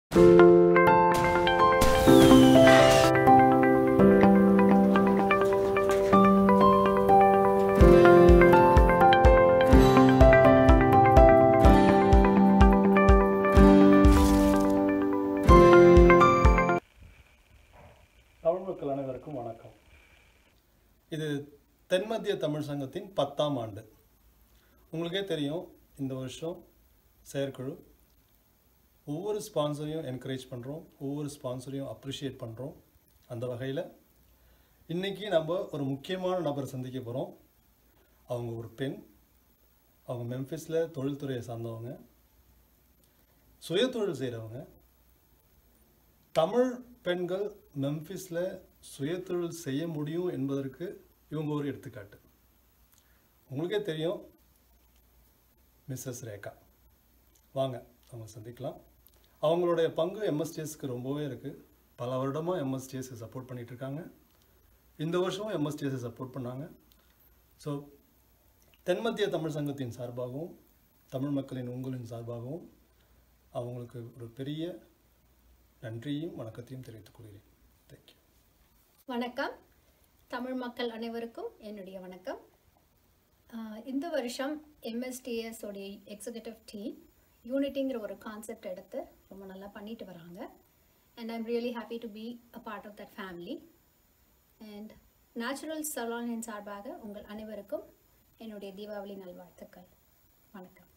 தமிழ் மக்கள் அனைவருக்கும் வணக்கம் இது தென்மத்திய தமிழ் சங்கத்தின் பத்தாம் ஆண்டு உங்களுக்கே தெரியும் இந்த வருஷம் செயற்குழு ஒவ்வொரு ஸ்பான்சரையும் என்கரேஜ் பண்ணுறோம் ஒவ்வொரு ஸ்பான்சரையும் அப்ரிஷியேட் பண்ணுறோம் அந்த வகையில் இன்றைக்கி நம்ம ஒரு முக்கியமான நபர் சந்திக்க போகிறோம் அவங்க ஒரு பெண் அவங்க மெம்ஃபிஸில் தொழில்துறையை சார்ந்தவங்க சுயதொழில் செய்கிறவங்க தமிழ் பெண்கள் மெம்ஃபிஸில் சுயதொழில் செய்ய முடியும் என்பதற்கு இவங்க ஒரு எடுத்துக்காட்டு உங்களுக்கே தெரியும் மிஸ்ஸஸ் ரேகா வாங்க அவங்க சந்திக்கலாம் அவங்களுடைய பங்கு எம்எஸ்டிஎஸ்க்கு ரொம்பவே இருக்குது பல வருடமாக எம்எஸ்டிஎஸ்க்கு சப்போர்ட் பண்ணிட்டு இருக்காங்க இந்த வருஷமும் எம்எஸ்டிஎஸ்ஸை சப்போர்ட் பண்ணாங்க ஸோ தென்மத்திய தமிழ் சங்கத்தின் சார்பாகவும் தமிழ் மக்களின் உங்களின் சார்பாகவும் அவங்களுக்கு ஒரு பெரிய நன்றியும் வணக்கத்தையும் தெரிவித்துக் கொள்கிறேன் தேங்க்யூ வணக்கம் தமிழ் மக்கள் அனைவருக்கும் என்னுடைய வணக்கம் ஆஹ் இந்த வருஷம் எம்எஸ்டிஎஸ் உடைய எக்ஸிகூட்டிவ் டீம் யூனிட்டிங்கிற ஒரு கான்செப்ட் எடுத்து ரொம்ப நல்லா பண்ணிட்டு வராங்க and I'm really happy to be a part of that family and natural சலானின் சார்பாக உங்கள் அனைவருக்கும் என்னுடைய தீபாவளி நல்வாழ்த்துக்கள் வணக்கம்